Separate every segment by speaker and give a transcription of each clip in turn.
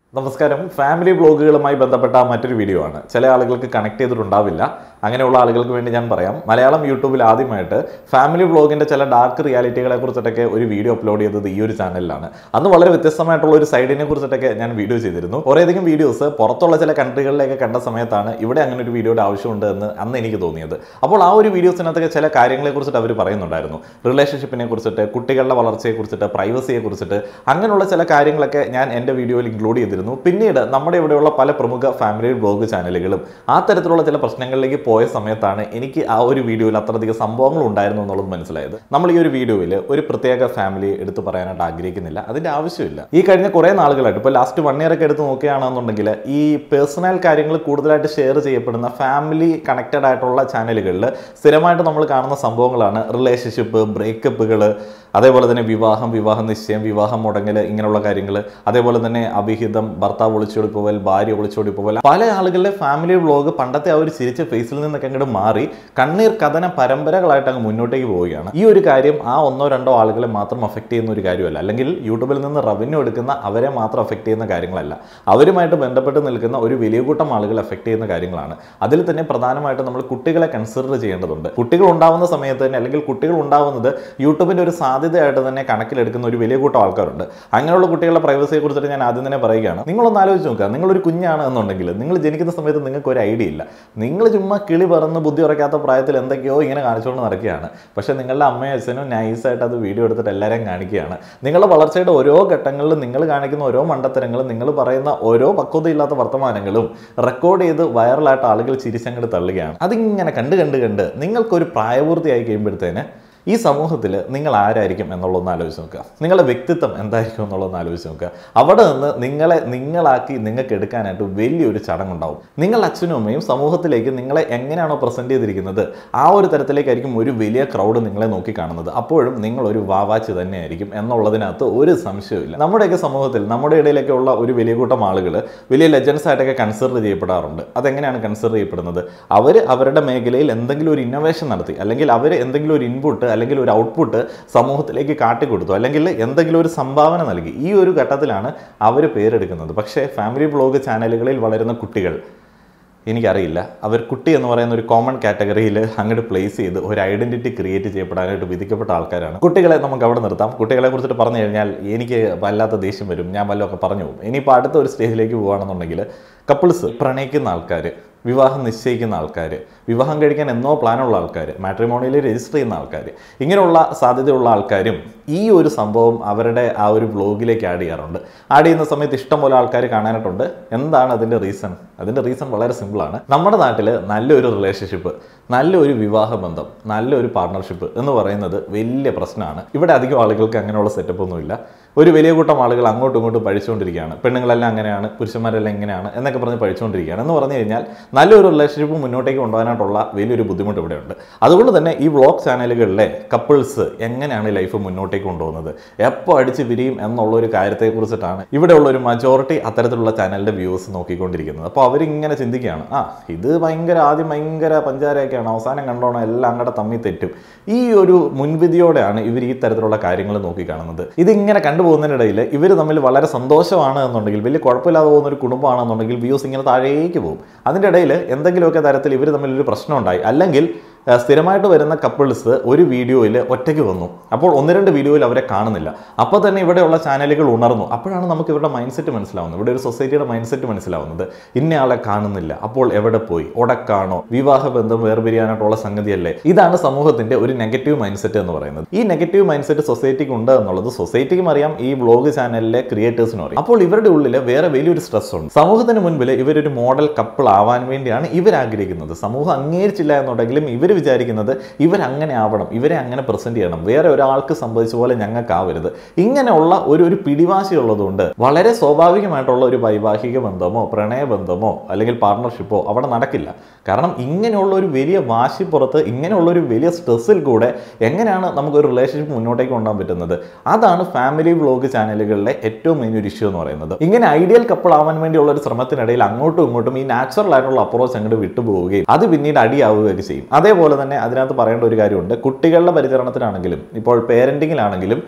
Speaker 1: നമസ്കാരം ഫാമിലി ബ്ലോഗുകളുമായി ബന്ധപ്പെട്ട മറ്റൊരു വീഡിയോ ആണ് ചില ആളുകൾക്ക് കണക്ട് ചെയ്തിട്ടുണ്ടാവില്ല അങ്ങനെയുള്ള ആളുകൾക്ക് വേണ്ടി ഞാൻ പറയാം മലയാളം യൂട്യൂബിൽ ആദ്യമായിട്ട് ഫാമിലി ബ്ലോഗിന്റെ ചില ഡാർക്ക് റിയാലിറ്റികളെ കുറിച്ചിട്ടൊക്കെ ഒരു വീഡിയോ അപ്ലോഡ് ചെയ്തത് ഈ ഒരു ചാനലിലാണ് അന്ന് വളരെ വ്യത്യസ്തമായിട്ടുള്ള ഒരു സൈഡിനെ കുറിച്ചിട്ടൊക്കെ ഞാൻ വീഡിയോ ചെയ്തിരുന്നു കുറേയധികം വീഡിയോസ് പുറത്തുള്ള ചില കൺട്രികളിലേക്ക് കണ്ട സമയത്താണ് ഇവിടെ അങ്ങനെ ഒരു വീഡിയോയുടെ ആവശ്യമുണ്ട് എന്ന് അന്ന് എനിക്ക് തോന്നിയത് അപ്പോൾ ആ ഒരു വീഡിയോസിനകത്തൊക്കെ ചില കാര്യങ്ങളെ കുറിച്ചിട്ട് അവർ പറയുന്നുണ്ടായിരുന്നു റിലേഷൻഷിപ്പിനെ കുറിച്ചിട്ട് കുട്ടികളുടെ വളർച്ചയെ കുറിച്ചിട്ട് പ്രൈവസിയെ കുറിച്ചിട്ട് അങ്ങനെയുള്ള ചില കാര്യങ്ങളൊക്കെ ഞാൻ എൻ്റെ വീഡിയോയിൽ ഇൻക്ലൂഡ് ചെയ്തിരുന്നു പിന്നീട് നമ്മുടെ ഇവിടെയുള്ള പല പ്രമുഖ ഫാമിലി ബ്ലോഗ് ചാനലുകളും ആ തരത്തിലുള്ള ചില പ്രശ്നങ്ങളിലേക്ക് പോയ സമയത്താണ് എനിക്ക് ആ ഒരു വീഡിയോയിൽ അത്രയധികം സംഭവങ്ങൾ ഉണ്ടായിരുന്നു എന്നുള്ളത് മനസ്സിലായത് നമ്മൾ ഈ ഒരു വീഡിയോയിൽ ഒരു പ്രത്യേക ഫാമിലി എടുത്തു പറയാനായിട്ട് ആഗ്രഹിക്കുന്നില്ല അതിന്റെ ആവശ്യമില്ല ഈ കഴിഞ്ഞ കുറേ നാളുകളായിട്ട് ഇപ്പോൾ ലാസ്റ്റ് വൺ ഇയർ ഒക്കെ എടുത്ത് നോക്കുകയാണെന്നുണ്ടെങ്കിൽ ഈ പേഴ്സണൽ കാര്യങ്ങൾ കൂടുതലായിട്ട് ഷെയർ ചെയ്യപ്പെടുന്ന ഫാമിലി കണക്റ്റഡ് ആയിട്ടുള്ള ചാനലുകളിൽ സ്ഥിരമായിട്ട് നമ്മൾ കാണുന്ന സംഭവങ്ങളാണ് റിലേഷൻഷിപ്പ് ബ്രേക്കപ്പുകൾ അതേപോലെ തന്നെ വിവാഹം വിവാഹ നിശ്ചയം വിവാഹം മുടങ്ങൽ ഇങ്ങനെയുള്ള കാര്യങ്ങൾ അതേപോലെ തന്നെ അഭിഹിതം ഭർത്താവ് ഒളിച്ചോടി പോവൽ ഭാര്യ ഒളിച്ചോടി പോവൽ പല ആളുകളുടെ ഫാമിലി വ്ളോഗ് പണ്ടത്തെ ആ ഒരു ചിരിച്ച ഫേസിൽ നിന്നൊക്കെ അങ്ങോട്ട് മാറി കണ്ണീർ കഥന പരമ്പരകളായിട്ട് അങ്ങ് മുന്നോട്ടേക്ക് പോവുകയാണ് ഈ ഒരു കാര്യം ആ ഒന്നോ രണ്ടോ ആളുകളെ മാത്രം അഫക്റ്റ് ചെയ്യുന്ന ഒരു കാര്യമല്ല അല്ലെങ്കിൽ യൂട്യൂബിൽ നിന്ന് റവന്യൂ എടുക്കുന്ന അവരെ മാത്രം അഫക്റ്റ് ചെയ്യുന്ന കാര്യങ്ങളല്ല അവരുമായിട്ട് ബന്ധപ്പെട്ട് നിൽക്കുന്ന ഒരു വലിയ കൂട്ടം ആളുകൾ അഫക്റ്റ് ചെയ്യുന്ന കാര്യങ്ങളാണ് അതിൽ തന്നെ പ്രധാനമായിട്ട് നമ്മൾ കുട്ടികളെ കൺസിഡർ ചെയ്യേണ്ടതുണ്ട് കുട്ടികൾ ഉണ്ടാവുന്ന സമയത്ത് തന്നെ അല്ലെങ്കിൽ കുട്ടികൾ ഉണ്ടാവുന്നത് യൂട്യൂബിന്റെ ഒരു സാധ്യതയായിട്ട് തന്നെ കണക്കിലെടുക്കുന്ന ഒരു വലിയ കൂട്ടം ആൾക്കാരുണ്ട് അങ്ങനെയുള്ള കുട്ടികളുടെ പ്രൈവസിയെ കുറിച്ചിട്ട് ഞാൻ ആദ്യം തന്നെ പറയുകയാണ് നിങ്ങളൊന്ന് ആലോചിച്ച് നോക്കുക നിങ്ങളൊരു കുഞ്ഞാണ് എന്നുണ്ടെങ്കിൽ നിങ്ങൾ ജനിക്കുന്ന സമയത്ത് നിങ്ങൾക്ക് ഒരു ഐഡിയ ഇല്ല നിങ്ങൾ ചുമ്മാ കിളി പറന്ന് ബുദ്ധി ഉറക്കാത്ത പ്രായത്തിൽ എന്തൊക്കെയോ ഇങ്ങനെ കാണിച്ചുകൊണ്ട് നടക്കുകയാണ് പക്ഷേ നിങ്ങളുടെ അമ്മയും അച്ഛനും നൈസായിട്ട് അത് വീഡിയോ എടുത്തിട്ട് എല്ലാവരെയും കാണിക്കുകയാണ് നിങ്ങളുടെ വളർച്ചയുടെ ഓരോ ഘട്ടങ്ങളിലും നിങ്ങൾ കാണിക്കുന്ന ഓരോ മണ്ടത്തരങ്ങളും നിങ്ങൾ പറയുന്ന ഓരോ പക്വതയില്ലാത്ത വർത്തമാനങ്ങളും റെക്കോർഡ് ചെയ്ത് വൈറലായിട്ട് ആളുകൾ ചിരിച്ചങ്ങോട്ട് തള്ളുകയാണ് അതിങ്ങനെ കണ്ട് കണ്ട് കണ്ട് നിങ്ങൾക്കൊരു പ്രായപൂർത്തിയായി കഴിയുമ്പോഴത്തേന് ഈ സമൂഹത്തിൽ നിങ്ങൾ ആരായിരിക്കും എന്നുള്ളതൊന്ന് ആലോചിച്ച് നോക്കുക നിങ്ങളുടെ വ്യക്തിത്വം എന്തായിരിക്കും എന്നുള്ളതൊന്ന് ആലോചിച്ച് നോക്കുക അവിടെ നിന്ന് നിങ്ങളെ നിങ്ങളാക്കി നിങ്ങൾക്ക് എടുക്കാനായിട്ട് വലിയൊരു ചടങ്ങുണ്ടാവും നിങ്ങൾ അച്ഛനും അമ്മയും സമൂഹത്തിലേക്ക് നിങ്ങളെ എങ്ങനെയാണോ പ്രസന്റ് ചെയ്തിരിക്കുന്നത് ആ ഒരു തരത്തിലേക്കായിരിക്കും ഒരു വലിയ ക്രൗഡ് നിങ്ങളെ നോക്കി കാണുന്നത് അപ്പോഴും നിങ്ങൾ ഒരു വാവാച്ച് തന്നെയായിരിക്കും എന്നുള്ളതിനകത്ത് ഒരു സംശയമില്ല നമ്മുടെയൊക്കെ സമൂഹത്തിൽ നമ്മുടെ ഇടയിലൊക്കെ ഉള്ള ഒരു വലിയ കൂട്ടം ആളുകൾ വലിയ ലെജൻസ് ആയിട്ടൊക്കെ കൺസിഡർ ചെയ്യപ്പെടാറുണ്ട് അതെങ്ങനെയാണ് കൺസിഡർ ചെയ്യപ്പെടുന്നത് അവർ അവരുടെ മേഖലയിൽ എന്തെങ്കിലും ഒരു ഇന്നോവേഷൻ നടത്തി അല്ലെങ്കിൽ അവർ എന്തെങ്കിലും ഒരു ഇൻപുട്ട് അല്ലെങ്കിൽ ഒരു ഔട്ട്പുട്ട് സമൂഹത്തിലേക്ക് കാട്ടിക്കൊടുത്തു അല്ലെങ്കിൽ എന്തെങ്കിലും ഒരു സംഭാവന നൽകി ഈ ഒരു ഘട്ടത്തിലാണ് അവർ പേരെടുക്കുന്നത് പക്ഷേ ഫാമിലി ബ്ലോഗ് ചാനലുകളിൽ വളരുന്ന കുട്ടികൾ എനിക്കറിയില്ല അവർ കുട്ടി എന്ന് പറയുന്ന ഒരു കോമൺ കാറ്റഗറിയിൽ അങ്ങോട്ട് പ്ലേസ് ചെയ്ത് ഒരു ഐഡന്റിറ്റി ക്രിയേറ്റ് ചെയ്യപ്പെടാനായിട്ട് വിധിക്കപ്പെട്ട ആൾക്കാരാണ് കുട്ടികളെ നമുക്ക് അവിടെ നിർത്താം കുട്ടികളെ കുറിച്ചിട്ട് പറഞ്ഞു കഴിഞ്ഞാൽ എനിക്ക് വല്ലാത്ത ദേഷ്യം വരും ഞാൻ വല്ലതൊക്കെ പറഞ്ഞു പോകും ഇനിയിപ്പോൾ അടുത്ത ഒരു സ്റ്റേജിലേക്ക് പോകുകയാണെന്നുണ്ടെങ്കിൽ കപ്പിൾസ് പ്രണയിക്കുന്ന ആൾക്കാർ വിവാഹം നിശ്ചയിക്കുന്ന ആൾക്കാർ വിവാഹം കഴിക്കാൻ എന്നോ പ്ലാനുള്ള ആൾക്കാർ മാട്രിമോണിയിൽ രജിസ്റ്റർ ചെയ്യുന്ന ആൾക്കാർ ഇങ്ങനെയുള്ള സാധ്യതയുള്ള ആൾക്കാരും ഈ ഒരു സംഭവം അവരുടെ ആ ഒരു വ്ലോഗിലേക്ക് ആഡ് ചെയ്യാറുണ്ട് ആഡ് ചെയ്യുന്ന സമയത്ത് ഇഷ്ടംപോലെ ആൾക്കാർ കാണാനായിട്ടുണ്ട് എന്താണ് അതിൻ്റെ റീസൺ അതിൻ്റെ റീസൺ വളരെ സിമ്പിളാണ് നമ്മുടെ നാട്ടിൽ നല്ലൊരു റിലേഷൻഷിപ്പ് നല്ലൊരു വിവാഹ ബന്ധം നല്ലൊരു പാർട്ണർഷിപ്പ് എന്ന് പറയുന്നത് വലിയ പ്രശ്നമാണ് ഇവിടെ അധികം ആളുകൾക്ക് അങ്ങനെയുള്ള സെറ്റപ്പ് ഒന്നുമില്ല ഒരു വലിയ കൂട്ടം ആളുകൾ അങ്ങോട്ടും ഇങ്ങോട്ടും പഠിച്ചുകൊണ്ടിരിക്കുകയാണ് പെണ്ണുങ്ങളെല്ലാം അങ്ങനെയാണ് പുരുഷന്മാരെല്ലാം എങ്ങനെയാണ് എന്നൊക്കെ പറഞ്ഞ് പഠിച്ചുകൊണ്ടിരിക്കുകയാണ് എന്ന് പറഞ്ഞു കഴിഞ്ഞാൽ നല്ലൊരു റിലേഷൻഷിപ്പ് മുന്നോട്ടേക്ക് കൊണ്ടുപോകാനായിട്ടുള്ള വലിയൊരു ബുദ്ധിമുട്ട് ഇവിടെയുണ്ട് അതുകൊണ്ട് തന്നെ ഈ വ്ളോഗ് ചാനലുകളിലെ കപ്പിൾസ് എങ്ങനെയാണ് ലൈഫ് മുന്നോട്ടേക്ക് കൊണ്ടുപോകുന്നത് എപ്പോൾ അടിച്ച് പിരിയും എന്നുള്ള ഒരു കാര്യത്തെക്കുറിച്ചിട്ടാണ് ഇവിടെയുള്ള ഒരു മജോറിറ്റി അത്തരത്തിലുള്ള ചാനലിൻ്റെ വ്യൂസ് നോക്കിക്കൊണ്ടിരിക്കുന്നത് അപ്പോൾ അവരിങ്ങനെ ചിന്തിക്കുകയാണ് ആ ഇത് ഭയങ്കര ആദ്യം ഭയങ്കര പഞ്ചാരയൊക്കെയാണ് അവസാനം കണ്ടോണം എല്ലാം അങ്ങടെ തമ്മിൽ തെറ്റും ഈ ഒരു മുൻവിധിയോടെയാണ് ഇവർ ഈ തരത്തിലുള്ള കാര്യങ്ങൾ നോക്കിക്കാണുന്നത് ഇതിങ്ങനെ കണ്ടുപോകുന്നതിനിടയിൽ ഇവർ തമ്മിൽ വളരെ സന്തോഷമാണ് എന്നുണ്ടെങ്കിൽ വലിയ കുഴപ്പമില്ലാതെ പോകുന്ന ഒരു കുടുംബമാണെന്നുണ്ടെങ്കിൽ വ്യൂസ് ഇങ്ങനെ താഴേക്ക് പോകും അതിൻ്റെ ഇടയിൽ എന്തെങ്കിലുമൊക്കെ തരത്തിൽ ഇവർ തമ്മിൽ ഒരു പ്രശ്നം ഉണ്ടായി അല്ലെങ്കിൽ ആ, സ്ഥിരമായിട്ട് വരുന്ന കപ്പിൾസ് ഒരു വീഡിയോയിൽ ഒറ്റയ്ക്ക് വന്നു അപ്പോൾ ഒന്ന് രണ്ട് വീഡിയോയിൽ അവരെ കാണുന്നില്ല അപ്പോൾ തന്നെ ഇവിടെയുള്ള ചാനലുകൾ ഉണർന്നു അപ്പോഴാണ് നമുക്ക് ഇവരുടെ മൈൻഡ് സെറ്റ് മനസ്സിലാവുന്നത് ഇവിടെ ഒരു സൊസൈറ്റിയുടെ മൈൻഡ് സെറ്റ് മനസ്സിലാവുന്നത് ഇന്നയാളെ കാണുന്നില്ല അപ്പോൾ എവിടെ പോയി ഒടക്കാണോ വിവാഹ ബന്ധം വേർപിരിയാനായിട്ടുള്ള സംഗതിയല്ലേ ഇതാണ് സമൂഹത്തിന്റെ ഒരു നെഗറ്റീവ് മൈൻഡ് സെറ്റ് എന്ന് പറയുന്നത് ഈ നെഗറ്റീവ് മൈൻഡ് സെറ്റ് സൊസൈറ്റിക്ക് ഉണ്ട് എന്നുള്ളത് സൊസൈറ്റിക്കും അറിയാം ഈ വ്ളോഗ് ചാനലിലെ ക്രിയേറ്റേഴ്സിനും അറിയാം അപ്പോൾ ഇവരുടെ ഉള്ളിൽ വേറെ വലിയൊരു സ്ട്രെസ് ഉണ്ട് സമൂഹത്തിന് മുൻപിൽ ഇവരൊരു മോഡൽ കപ്പിൾ ആവാൻ വേണ്ടിയാണ് ഇവർ ആഗ്രഹിക്കുന്നത് സമൂഹം അംഗീകരിച്ചില്ല എന്നുണ്ടെങ്കിലും ഇവർ വിചാരിക്കുന്നത് ഇവരങ്ങനെ ആവണം ഇവരെ അങ്ങനെ പ്രസന്റ് ചെയ്യണം വേറെ ഒരാൾക്ക് സംഭവിച്ച പോലെ ഞങ്ങൾക്കാവരുത് ഇങ്ങനെയുള്ള ഒരു ഒരു പിടിവാശി ഉള്ളതുകൊണ്ട് വളരെ സ്വാഭാവികമായിട്ടുള്ള ഒരു വൈവാഹിക ബന്ധമോ പ്രണയ ബന്ധമോ അല്ലെങ്കിൽ പാർട്ണർഷിപ്പോ അവിടെ നടക്കില്ല കാരണം ഇങ്ങനെയുള്ള ഒരു വലിയ വാശി പുറത്ത് ഇങ്ങനെയുള്ള ഒരു വലിയ സ്ട്രെസ്സിൽ കൂടെ എങ്ങനെയാണ് നമുക്കൊരു റിലേഷൻഷിപ്പ് മുന്നോട്ടേക്ക് കൊണ്ടുപോകാൻ പറ്റുന്നത് അതാണ് ഫാമിലി വ്ലോഗ് ചാനലുകളിലെ ഏറ്റവും മെയിൻ ഒരു ഇഷ്യൂ എന്ന് പറയുന്നത് ഇങ്ങനെ ഐഡിയൽ കപ്പിൾ ആവാൻ വേണ്ടിയുള്ള ഒരു ശ്രമത്തിനിടയിൽ അങ്ങോട്ടും ഇങ്ങോട്ടും ഈ നാച്ചുറൽ ആയിട്ടുള്ള അപ്രോച്ച് അങ്ങോട്ട് വിട്ടുപോവുകയും അത് പിന്നീട് അടിയാവുകയൊക്കെ ചെയ്യും അതേപോലെ തന്നെ അതിനകത്ത് പറയേണ്ട ഒരു കാര്യമുണ്ട് കുട്ടികളുടെ പരിചരണത്തിനാണെങ്കിലും ഇപ്പോൾ പേരൻറ്റിങ്ങിലാണെങ്കിലും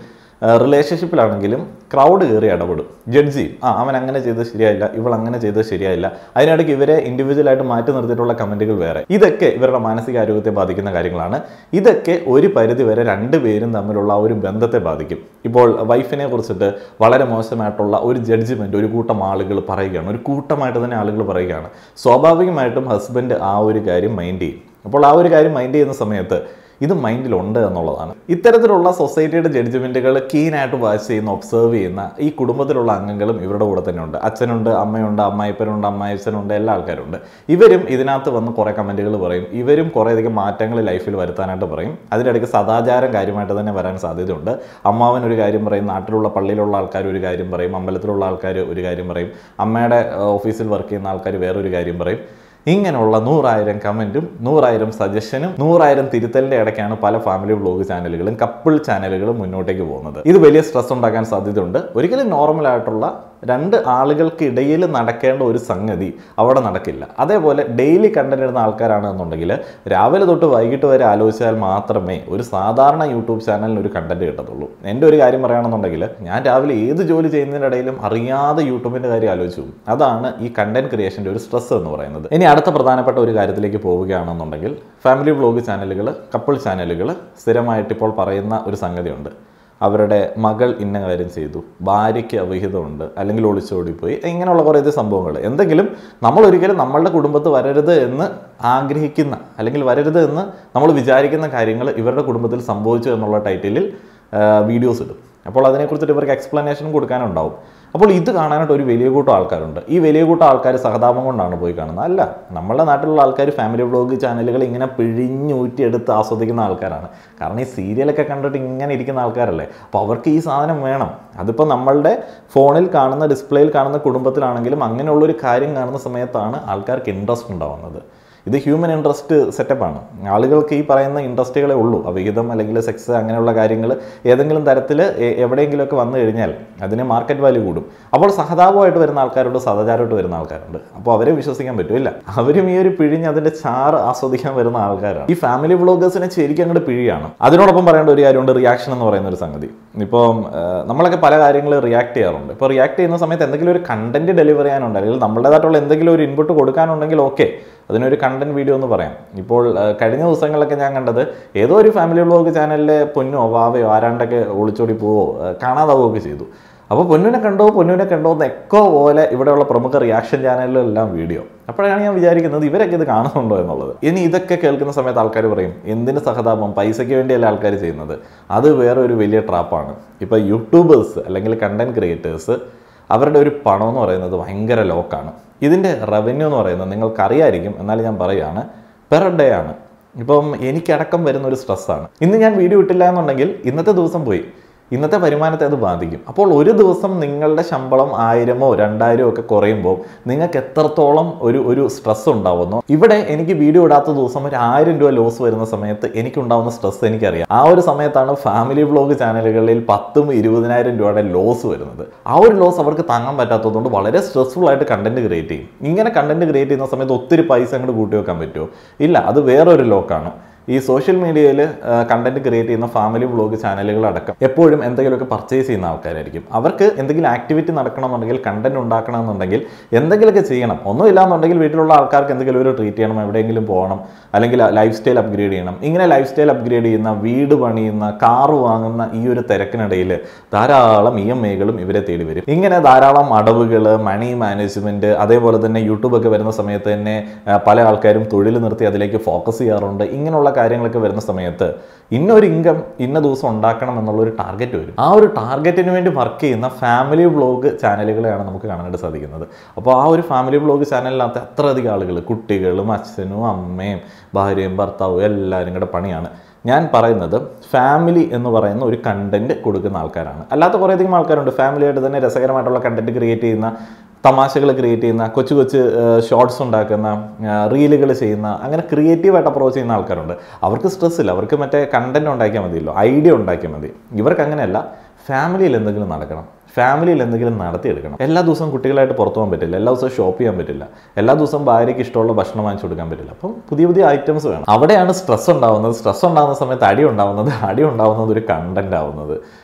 Speaker 1: റിലേഷൻഷിപ്പിലാണെങ്കിലും ക്രൗഡ് കയറി ഇടപെടും ജഡ്ജ് ചെയ്യും ആ അവൻ അങ്ങനെ ചെയ്തത് ശരിയായില്ല ഇവൾ അങ്ങനെ ചെയ്തത് ശരിയായില്ല അതിനിടയ്ക്ക് ഇവരെ ഇൻഡിവിജ്വലായിട്ട് മാറ്റി നിർത്തിയിട്ടുള്ള കമൻറ്റുകൾ വേറെ ഇതൊക്കെ ഇവരുടെ മാനസികാരോഗ്യത്തെ ബാധിക്കുന്ന കാര്യങ്ങളാണ് ഇതൊക്കെ ഒരു പരിധി വരെ രണ്ടുപേരും തമ്മിലുള്ള ആ ഒരു ബന്ധത്തെ ബാധിക്കും ഇപ്പോൾ വൈഫിനെ കുറിച്ചിട്ട് വളരെ മോശമായിട്ടുള്ള ഒരു ജഡ്ജ്മെന്റ് ഒരു കൂട്ടം ആളുകൾ പറയുകയാണ് ഒരു കൂട്ടമായിട്ട് തന്നെ ആളുകൾ പറയുകയാണ് സ്വാഭാവികമായിട്ടും ഹസ്ബൻഡ് ആ ഒരു കാര്യം മൈൻഡ് ചെയ്യും അപ്പോൾ ആ ഒരു കാര്യം മൈൻഡ് ചെയ്യുന്ന സമയത്ത് ഇത് മൈൻഡിലുണ്ട് എന്നുള്ളതാണ് ഇത്തരത്തിലുള്ള സൊസൈറ്റിയുടെ ജഡ്ജ്മെന്റുകൾ കീനായിട്ട് വാച്ച് ചെയ്യുന്ന ഒബ്സർവ് ചെയ്യുന്ന ഈ കുടുംബത്തിലുള്ള അംഗങ്ങളും ഇവരുടെ കൂടെ തന്നെ ഉണ്ട് അച്ഛനുണ്ട് അമ്മയുണ്ട് അമ്മായിപ്പനുണ്ട് അമ്മായിച്ചനുണ്ട് എല്ലാ ആൾക്കാരുണ്ട് ഇവരും ഇതിനകത്ത് വന്ന് കുറേ കമൻറ്റുകൾ പറയും ഇവരും കുറേയധികം മാറ്റങ്ങൾ ലൈഫിൽ വരുത്താനായിട്ട് പറയും അതിനിടയ്ക്ക് സദാചാരം കാര്യമായിട്ട് തന്നെ വരാൻ സാധ്യതയുണ്ട് അമ്മാവൻ ഒരു കാര്യം പറയും നാട്ടിലുള്ള പള്ളിയിലുള്ള ആൾക്കാർ ഒരു കാര്യം പറയും അമ്പലത്തിലുള്ള ആൾക്കാർ ഒരു കാര്യം പറയും അമ്മയുടെ ഏഹ്, ഓഫീസിൽ വർക്ക് ചെയ്യുന്ന ആൾക്കാർ വേറൊരു കാര്യം പറയും ഇങ്ങനെയുള്ള നൂറായിരം കമൻറ്റും നൂറായിരം സജഷനും നൂറായിരം തിരുത്തലിൻ്റെ ഇടയ്ക്കാണ് പല ഫാമിലി വ്ലോഗ് ചാനലുകളും കപ്പിൾ ചാനലുകളും മുന്നോട്ടേക്ക് പോകുന്നത് ഇത് വലിയ സ്ട്രെസ് ഉണ്ടാക്കാൻ സാധ്യതയുണ്ട് ഒരിക്കലും നോർമൽ ആയിട്ടുള്ള രണ്ട് ആളുകൾക്കിടയിൽ നടക്കേണ്ട ഒരു സംഗതി അവിടെ നടക്കില്ല അതേപോലെ ഡെയിലി കണ്ടന്റ് ഇടുന്ന ആൾക്കാരാണ് എന്നുണ്ടെങ്കിൽ രാവിലെ തൊട്ട് വൈകിട്ട് വരെ ആലോചിച്ചാൽ മാത്രമേ ഒരു സാധാരണ യൂട്യൂബ് ചാനലിന് ഒരു കണ്ടന്റ് കിട്ടത്തുള്ളൂ എൻ്റെ ഒരു കാര്യം പറയുകയാണെന്നുണ്ടെങ്കിൽ ഞാൻ രാവിലെ ഏത് ജോലി ചെയ്യുന്നതിനിടയിലും അറിയാതെ യൂട്യൂബിൻ്റെ കാര്യം ആലോചിച്ചു പോകും. അതാണ് ഈ കണ്ടന്റ് ക്രിയേഷൻ്റെ ഒരു സ്ട്രെസ് എന്ന് പറയുന്നത് ഇനി അടുത്ത പ്രധാനപ്പെട്ട ഒരു കാര്യത്തിലേക്ക് പോവുകയാണെന്നുണ്ടെങ്കിൽ ഫാമിലി വ്ലോഗ് ചാനലുകൾ കപ്പിൾ ചാനലുകൾ സ്ഥിരമായിട്ട് ഇപ്പോൾ പറയുന്ന ഒരു സംഗതിയുണ്ട് അവരുടെ മകൾ ഇന്ന കാര്യം ചെയ്തു ഭാര്യയ്ക്ക് അവിഹിതമുണ്ട് അല്ലെങ്കിൽ ഒളിച്ചോടിപ്പോയി ഇങ്ങനെയുള്ള കുറേ ഇത് സംഭവങ്ങൾ എന്തെങ്കിലും നമ്മൾ ഒരിക്കലും നമ്മളുടെ കുടുംബത്ത് വരരുത് എന്ന് ആഗ്രഹിക്കുന്ന അല്ലെങ്കിൽ വരരുത് എന്ന് നമ്മൾ വിചാരിക്കുന്ന കാര്യങ്ങൾ ഇവരുടെ കുടുംബത്തിൽ സംഭവിച്ചു എന്നുള്ള ടൈറ്റിലിൽ വീഡിയോസ് ഇടും അപ്പോൾ അതിനെക്കുറിച്ചിട്ട് ഇവർക്ക് എക്സ്പ്ലനേഷൻ കൊടുക്കാനുണ്ടാവും അപ്പോൾ ഇത് കാണാനായിട്ട് ഒരു വലിയ കൂട്ടം ആൾക്കാരുണ്ട് ഈ വലിയ കൂട്ടം ആൾക്കാർ സഹതാപം കൊണ്ടാണ് പോയി കാണുന്നത് അല്ല നമ്മളുടെ നാട്ടിലുള്ള ആൾക്കാർ ഫാമിലി വ്ളോഗ് ചാനലുകൾ ഇങ്ങനെ പിഴിഞ്ഞൂറ്റിയെടുത്ത് ആസ്വദിക്കുന്ന ആൾക്കാരാണ് കാരണം ഈ സീരിയലൊക്കെ കണ്ടിട്ട് ഇങ്ങനെ ഇരിക്കുന്ന ആൾക്കാരല്ലേ അപ്പോൾ അവർക്ക് ഈ സാധനം വേണം അതിപ്പോൾ നമ്മളുടെ ഫോണിൽ കാണുന്ന ഡിസ്പ്ലേയിൽ കാണുന്ന കുടുംബത്തിലാണെങ്കിലും അങ്ങനെയുള്ളൊരു കാര്യം കാണുന്ന സമയത്താണ് ആൾക്കാർക്ക് ഇൻട്രസ്റ്റ് ഉണ്ടാവുന്നത് ഇത് ഹ്യൂമൻ ഇൻട്രസ്റ്റ് സെറ്റപ്പാണ് ആളുകൾക്ക് ഈ പറയുന്ന ഇൻട്രസ്റ്റുകളെ ഉള്ളൂ അവിഹിതം അല്ലെങ്കിൽ സെക്സ് അങ്ങനെയുള്ള കാര്യങ്ങൾ ഏതെങ്കിലും തരത്തിൽ എവിടെയെങ്കിലുമൊക്കെ വന്നു കഴിഞ്ഞാൽ അതിന് മാർക്കറ്റ് വാല്യൂ കൂടും അപ്പോൾ സഹതാപമായിട്ട് വരുന്ന ആൾക്കാരുണ്ട് സദാചാരമായിട്ട് വരുന്ന ആൾക്കാരുണ്ട് അപ്പോൾ അവരെ വിശ്വസിക്കാൻ പറ്റില്ല അവരും ഈ ഒരു പിഴിഞ്ഞ് അതിൻ്റെ ചാറ് ആസ്വദിക്കാൻ വരുന്ന ആൾക്കാരാണ് ഈ ഫാമിലി വ്ളോഗേഴ്സിനെ ശരിക്കും അങ്ങോട്ട് പിഴിയാണ് അതിനോടൊപ്പം പറയേണ്ട ഒരു കാര്യമുണ്ട് റിയാക്ഷൻ എന്ന് പറയുന്ന ഒരു സംഗതി ഇപ്പം ഏഹ്, നമ്മളൊക്കെ പല കാര്യങ്ങൾ റിയാക്ട് ചെയ്യാറുണ്ട് ഇപ്പോൾ റിയാക്ട് ചെയ്യുന്ന സമയത്ത് എന്തെങ്കിലും ഒരു കണ്ടന്റ് ഡെലിവർ ചെയ്യാനുണ്ട് അല്ലെങ്കിൽ നമ്മുടേതായിട്ടുള്ള എന്തെങ്കിലും ഒരു ഇൻപുട്ട് കൊടുക്കാനുണ്ടെങ്കിൽ ഓക്കെ അതിനൊരു കണ്ടന്റ് വീഡിയോ എന്ന് പറയാം ഇപ്പോൾ ആ, കഴിഞ്ഞ ദിവസങ്ങളിലൊക്കെ ഞാൻ കണ്ടത് ഏതോ ഒരു ഫാമിലി വ്ളോഗ് ചാനലിലെ പൊന്നോ വാവയോ ആരാണ്ടൊക്കെ ഒളിച്ചോടി പോവോ ആ, കാണാതാവുകയൊക്കെ ചെയ്തു അപ്പോൾ പൊന്നുവിനെ കണ്ടോ പൊന്നുവിനെ കണ്ടോ എന്ന് എക്കോ പോലെ ഇവിടെയുള്ള പ്രമുഖ റിയാക്ഷൻ ചാനലിലെല്ലാം വീഡിയോ അപ്പോഴാണ് ഞാൻ വിചാരിക്കുന്നത് ഇവരൊക്കെ ഇത് കാണുന്നുണ്ടോ എന്നുള്ളത് ഇനി ഇതൊക്കെ കേൾക്കുന്ന സമയത്ത് ആൾക്കാർ പറയും എന്തിന് സഹതാപം പൈസയ്ക്ക് വേണ്ടിയല്ല ആൾക്കാർ ചെയ്യുന്നത് അത് വേറെ ഒരു വലിയ ട്രാപ്പാണ് ഇപ്പോൾ യൂട്യൂബേഴ്സ് അല്ലെങ്കിൽ കണ്ടന്റ് ക്രിയേറ്റേഴ്സ് അവരുടെ ഒരു പണം എന്ന് പറയുന്നത് ഭയങ്കര ലോക്കാണ് ഇതിൻ്റെ റവന്യൂ എന്ന് പറയുന്നത് നിങ്ങൾക്കറിയായിരിക്കും എന്നാലും ഞാൻ പറയുകയാണ് പെർ ഡേ ആണ് ഇപ്പം എനിക്കടക്കം വരുന്ന ഒരു സ്ട്രെസ്സാണ് ഇന്ന് ഞാൻ വീഡിയോ ഇട്ടില്ല എന്നുണ്ടെങ്കിൽ ഇന്നത്തെ ദിവസം പോയി ഇന്നത്തെ വരുമാനത്തെ അത് ബാധിക്കും അപ്പോൾ ഒരു ദിവസം നിങ്ങളുടെ ശമ്പളം ആയിരമോ രണ്ടായിരമോ ഒക്കെ കുറയുമ്പോൾ നിങ്ങൾക്ക് എത്രത്തോളം ഒരു ഒരു സ്ട്രെസ് ഉണ്ടാവുന്നു ഇവിടെ എനിക്ക് വീഡിയോ ഇടാത്ത ദിവസം ഒരു ആയിരം രൂപ ലോസ് വരുന്ന സമയത്ത് എനിക്കുണ്ടാവുന്ന സ്ട്രെസ് എനിക്കറിയാം ആ ഒരു സമയത്താണ് ഫാമിലി വ്ളോഗ് ചാനലുകളിൽ പത്തും ഇരുപതിനായിരം രൂപയുടെ ലോസ് വരുന്നത് ആ ഒരു ലോസ് അവർക്ക് താങ്ങാൻ പറ്റാത്തതുകൊണ്ട് വളരെ സ്ട്രെസ്ഫുൾ ആയിട്ട് കണ്ടന്റ് ക്രിയേറ്റ് ചെയ്യും ഇങ്ങനെ കണ്ടന്റ് ക്രിയേറ്റ് ചെയ്യുന്ന സമയത്ത് ഒത്തിരി പൈസ അങ്ങോട്ട് കൂട്ടി വെക്കാൻ പറ്റുമോ ഇല്ല അത് വേറൊരു ലോക്കാണ് ഈ സോഷ്യൽ മീഡിയയിൽ കണ്ടന്റ് ക്രിയേറ്റ് ചെയ്യുന്ന ഫാമിലി വ്ളോഗ് ചാനലുകൾ അടക്കം എപ്പോഴും എന്തെങ്കിലുമൊക്കെ പർച്ചേസ് ചെയ്യുന്ന ആൾക്കാരായിരിക്കും അവർക്ക് എന്തെങ്കിലും ആക്ടിവിറ്റി നടക്കണമെന്നുണ്ടെങ്കിൽ കണ്ടന്റ് ഉണ്ടാക്കണമെന്നുണ്ടെങ്കിൽ എന്തെങ്കിലുമൊക്കെ ചെയ്യണം ഒന്നും ഇല്ലാന്നുണ്ടെങ്കിൽ വീട്ടിലുള്ള ആൾക്കാർക്ക് എന്തെങ്കിലും ഒരു ട്രീറ്റ് ചെയ്യണം എവിടെയെങ്കിലും പോകണം അല്ലെങ്കിൽ ലൈഫ് സ്റ്റൈൽ അപ്ഗ്രേഡ് ചെയ്യണം ഇങ്ങനെ ലൈഫ് സ്റ്റൈൽ അപ്ഗ്രേഡ് ചെയ്യുന്ന വീട് പണിയുന്ന കാറ് വാങ്ങുന്ന ഈ ഒരു തിരക്കിനിടയിൽ ധാരാളം ഇ എം ഐകളും ഇവരെ തേടി വരും ഇങ്ങനെ ധാരാളം അടവുകൾ മണി മാനേജ്മെന്റ് അതേപോലെ തന്നെ യൂട്യൂബ് ഒക്കെ വരുന്ന സമയത്ത് തന്നെ ആ, പല ആൾക്കാരും തൊഴിൽ നിർത്തി അതിലേക്ക് ഫോക്കസ് ചെയ്യാറുണ്ട് ഇങ്ങനെയുള്ള കാര്യങ്ങളൊക്കെ വരുന്ന സമയത്ത് ഇന്നൊരു ഇൻകം ഇന്ന ദിവസം ഉണ്ടാക്കണം എന്നുള്ള ഒരു ടാർഗറ്റ് വരും ആ ഒരു ടാർഗറ്റിന് വേണ്ടി വർക്ക് ചെയ്യുന്ന ഫാമിലി വ്ളോഗ് ചാനലുകളെയാണ് നമുക്ക് കാണാനായിട്ട് സാധിക്കുന്നത് അപ്പോൾ ആ ഒരു ഫാമിലി വ്ളോഗ് ചാനലിനകത്ത് അത്രയധികം ആളുകൾ കുട്ടികളും അച്ഛനും അമ്മയും ഭാര്യയും ഭർത്താവും എല്ലാവരും കൂടെ പണിയാണ് ഞാൻ പറയുന്നത് ഫാമിലി എന്ന് പറയുന്ന ഒരു കണ്ടന്റ് കൊടുക്കുന്ന ആൾക്കാരാണ് അല്ലാത്ത കുറേയധികം ആൾക്കാരുണ്ട് ഫാമിലിയായിട്ട് തന്നെ രസകരമായിട്ടുള്ള കണ്ടന്റ് ക്രിയേറ്റ് ചെയ്യുന്ന തമാശകൾ ക്രിയേറ്റ് ചെയ്യുന്ന കൊച്ചു കൊച്ചു ഷോർട്സ് ഉണ്ടാക്കുന്ന റീലുകൾ ചെയ്യുന്ന അങ്ങനെ ക്രിയേറ്റീവായിട്ട് അപ്രോച്ച് ചെയ്യുന്ന ആൾക്കാരുണ്ട് അവർക്ക് സ്ട്രെസ് ഇല്ല അവർക്ക് മറ്റേ കണ്ടന്റ് ഉണ്ടാക്കിയാൽ മതിയല്ലോ ഐഡിയ ഉണ്ടാക്കിയാൽ മതി ഇവർക്ക് അങ്ങനെയല്ല ഫാമിലിയിൽ എന്തെങ്കിലും നടക്കണം ഫാമിലിയിൽ എന്തെങ്കിലും നടത്തിയെടുക്കണം എല്ലാ ദിവസവും കുട്ടികളായിട്ട് പുറത്തു പോകാൻ പറ്റില്ല എല്ലാ ദിവസവും ഷോപ്പ് ചെയ്യാൻ പറ്റില്ല എല്ലാ ദിവസവും ഭാര്യയ്ക്ക് ഇഷ്ടമുള്ള ഭക്ഷണം വാങ്ങിച്ചു കൊടുക്കാൻ പറ്റില്ല അപ്പം പുതിയ പുതിയ ഐറ്റംസ് വേണം അവിടെയാണ് സ്ട്രെസ് ഉണ്ടാവുന്നത് സ്ട്രെസ് ഉണ്ടാകുന്ന സമയത്ത് അടി ഉണ്ടാവുന്നത് അടി ഉണ്ടാവുന്നത് ഒരു കണ്ടന്റ് ആവുന്നത്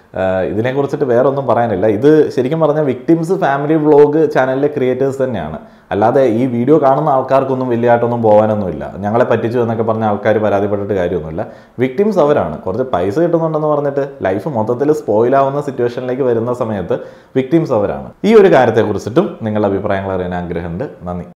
Speaker 1: ആഹ് ഇതിനെക്കുറിച്ചിട്ട് വേറെ ഒന്നും പറയാനില്ല ഇത് ശരിക്കും പറഞ്ഞാൽ വിക്ടിംസ് ഫാമിലി വ്ളോഗ് ചാനലിലെ ക്രിയേറ്റേഴ്സ് തന്നെയാണ് അല്ലാതെ ഈ വീഡിയോ കാണുന്ന ആൾക്കാർക്കൊന്നും വലിയതായിട്ടൊന്നും പോകാനൊന്നുമില്ല ഞങ്ങളെ പറ്റിച്ചു എന്നൊക്കെ പറഞ്ഞ ആൾക്കാർ പരാതിപ്പെട്ടിട്ട് കാര്യമൊന്നുമില്ല വിക്ടിംസ് അവരാണ് കുറച്ച് പൈസ കിട്ടുന്നുണ്ടെന്ന് പറഞ്ഞിട്ട് ലൈഫ് മൊത്തത്തിൽ സ്പോയിലാവുന്ന സിറ്റുവേഷനിലേക്ക് വരുന്ന സമയത്ത് വിക്ടിംസ് അവരാണ് ഈ ഒരു കാര്യത്തെക്കുറിച്ചിട്ടും നിങ്ങളുടെ അഭിപ്രായങ്ങൾ അറിയാൻ ആഗ്രഹമുണ്ട് നന്ദി